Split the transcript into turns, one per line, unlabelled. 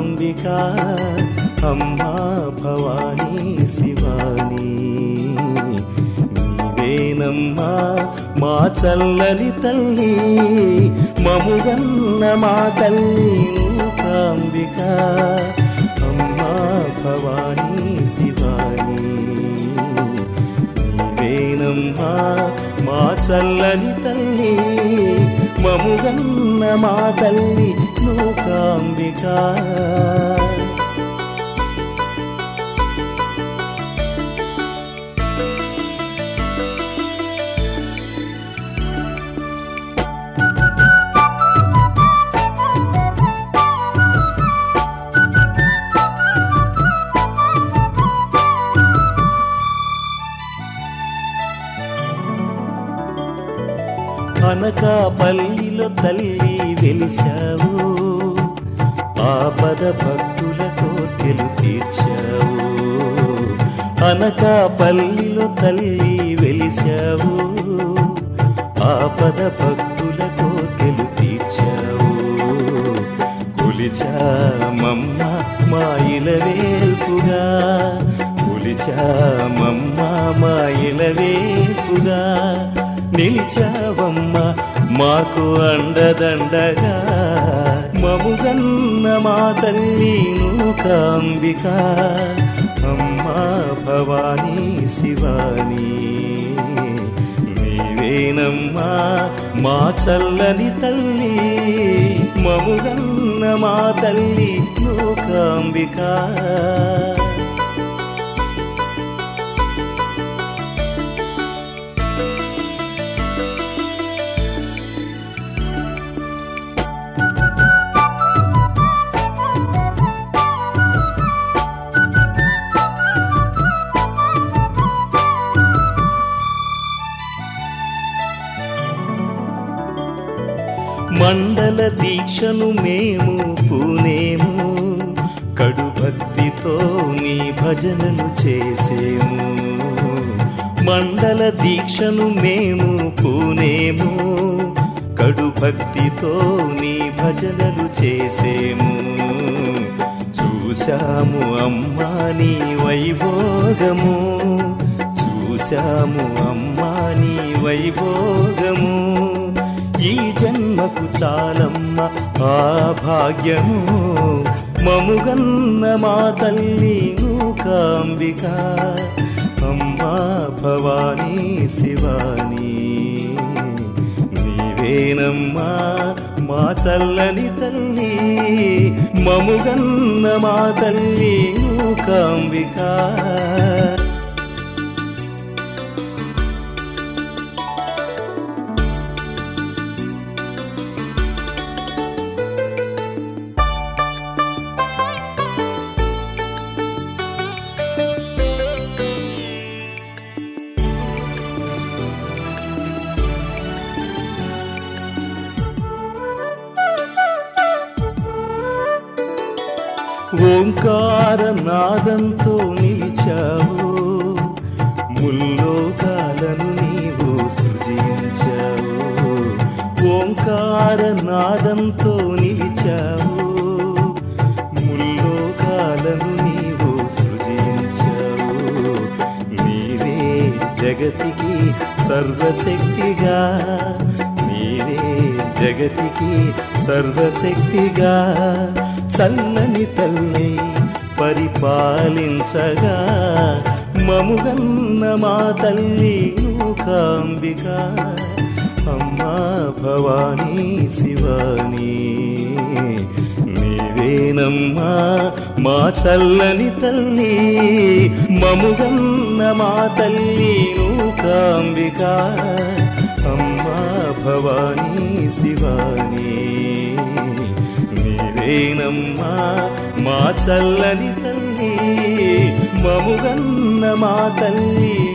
మూకాంబిక అమ్మా భవానీ శివాని నీవేనమ్మా మా చల్లని తల్లి మముగన్న మా తల్లి మూకాంబిక అమ్మా భవానీ శివాని నీవేనమ్మా మా చల్లని తల్లి మముగన్న మా తల్లి మూకాంబిక అనకాపల్లిలో తల్లి వెలిశావు ఆపద భక్తుల కోర్కెలు తీర్చావు అనకాపల్లిలో తల్లి వెలిశావు ఆపద భక్తుల కోర్కెలు తీర్చావు కొలిచామమ్మ మా ఇలవేల్పుగా కొలిచామమ్మ మా ఇలవేల్పుగా నిలిచావమ్మ మాకు అండదండగా మముగన్న మా తల్లి నూకాంబిక అమ్మా భవానీ శివాని నీవేనమ్మా మా చల్లని తల్లి మముగన్న మా తల్లి నూకాంబిక మండల దీక్షను మేము పూనేము కడు భక్తితో నీ భజనలు చేసేము మండల దీక్షను మేము పూనేము కడు భక్తితో నీ భజనలు చేసేము చూశాము అమ్మా నీ వైభోగము చూశాము అమ్మా నీ వైభోగము ఈ జన్మకు చాలమ్మ ఆ భాగ్యము మముగన్న మా తల్లి నూకాంబిక అమ్మా భవానీ శివాని నీవేనమ్మా మా చల్లని తల్లి మముగన్న మా తల్లి నూకాంబిక ఓంకార నాదంతో నిలిచావు ముల్లోకాలను నీవు సృజించావు ఓంకార నాదంతో నిలిచావు ముల్లోకాలను నీవు సృజించావు నీవే జగతికి సర్వశక్తిగా నీవే జగతికి సర్వశక్తిగా చల్లని తల్లి పరిపాలించగా మముగన్న మా తల్లి నూకాంబిక అమ్మా భవానీ శివాని నీవేనమ్మా మా చల్లని తల్లి మముగన్న మా తల్లి నూకాంబిక అమ్మా భవానీ శివాని నీవేనమ్మా మా చల్లని తల్లి మముగన్న మా తల్లి